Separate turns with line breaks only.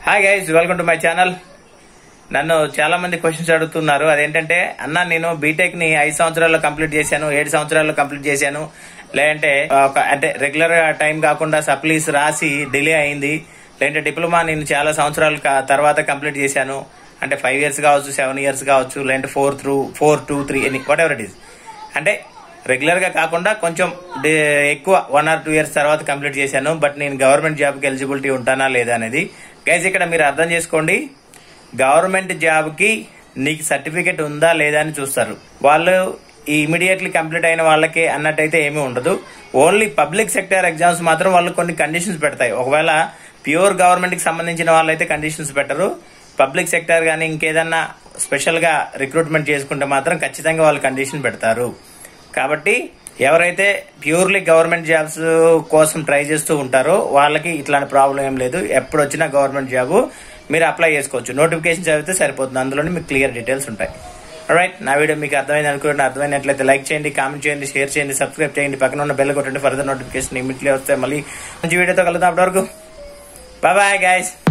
hi guys welcome to my channel నన్ను చాలా మంది క్వశ్చన్స్ అడుగుతున్నారు అదేంటంటే అన్న నేను బీటెక్ ని ఐదు సంవత్సరాల్లో కంప్లీట్ చేశాను ఏడు సంవత్సరాల్లో కంప్లీట్ చేశాను లేదంటే ఒక అంటే రెగ్యులర్ టైం కాకుండా సప్లీస్ రాసి డిలే అయింది లేదంటే డిప్లొమా నేను చాలా సంవత్సరాల క- తర్వాత కంప్లీట్ చేశాను అంటే ఫైవ్ ఇయర్స్ కావచ్చు సెవెన్ ఇయర్స్ కావచ్చు లేదంటే four through four two three any whatever it is అంటే రెగ్యులర్ గా కాకుండా కొంచెం డే- ఎక్కువ వన్ ఆర్ టూ ఇయర్స్ తర్వాత కంప్లీట్ చేశాను బట్ నేను గవర్నమెంట్ జాబ్ కి ఎలిజిబిలిటీ ఉంటానా లేదా అనేది గైస్ ఇక్కడ మీరు అర్థం చేసుకోండి గవర్నమెంట్ జాబ్ కి నీకు సర్టిఫికెట్ ఉందా లేదా అని చూస్తారు వాళ్ళు ఈ ఇమీడియట్లీ కంప్లీట్ అయిన వాళ్ళకి అన్నట్టయితే ఏమీ ఉండదు ఓన్లీ పబ్లిక్ సెక్టర్ ఎగ్జామ్స్ మాత్రం వాళ్ళు కొన్ని కండిషన్స్ పెడతాయి ఒకవేళ ప్యూర్ గవర్నమెంట్ కి సంబంధించిన వాళ్ళైతే కండిషన్స్ పెట్టరు పబ్లిక్ సెక్టర్ కానీ ఇంకేదన్నా స్పెషల్ గా రిక్రూట్మెంట్ చేసుకుంటే మాత్రం ఖచ్చితంగా వాళ్ళు కండిషన్ పెడతారు కాబట్టి ఎవరైతే ప్యూర్లీ గవర్నమెంట్ జాబ్స్ కోసం ట్రై చేస్తూ ఉంటారో వాళ్ళకి ఇట్లాంటి ప్రాబ్లం ఏం లేదు ఎప్పుడు వచ్చినా గవర్నమెంట్ జాబ్ మీరు అప్లై చేసుకోవచ్చు నోటిఫికేషన్ చదివితే సరిపోతుంది అందులోనే మీకు క్లియర్ డీటెయిల్స్ ఉంటాయి రైట్ నా వీడియో మీకు అర్థమైంది అనుకుంటే అర్థమైనట్లయితే లైక్ చేయండి కామెంట్ చేయండి షేర్ చేయండి సబ్స్క్రైబ్ చేయండి పక్కన ఉన్న బెల్ కొట్టండి ఫర్దర్ నోటిఫికేషన్ ఇమీడియట్లీ వస్తే మళ్ళీ మంచి వీడియోతో కలుద్దాం అప్పటివరకు బాయ్ బాయ్ గైస్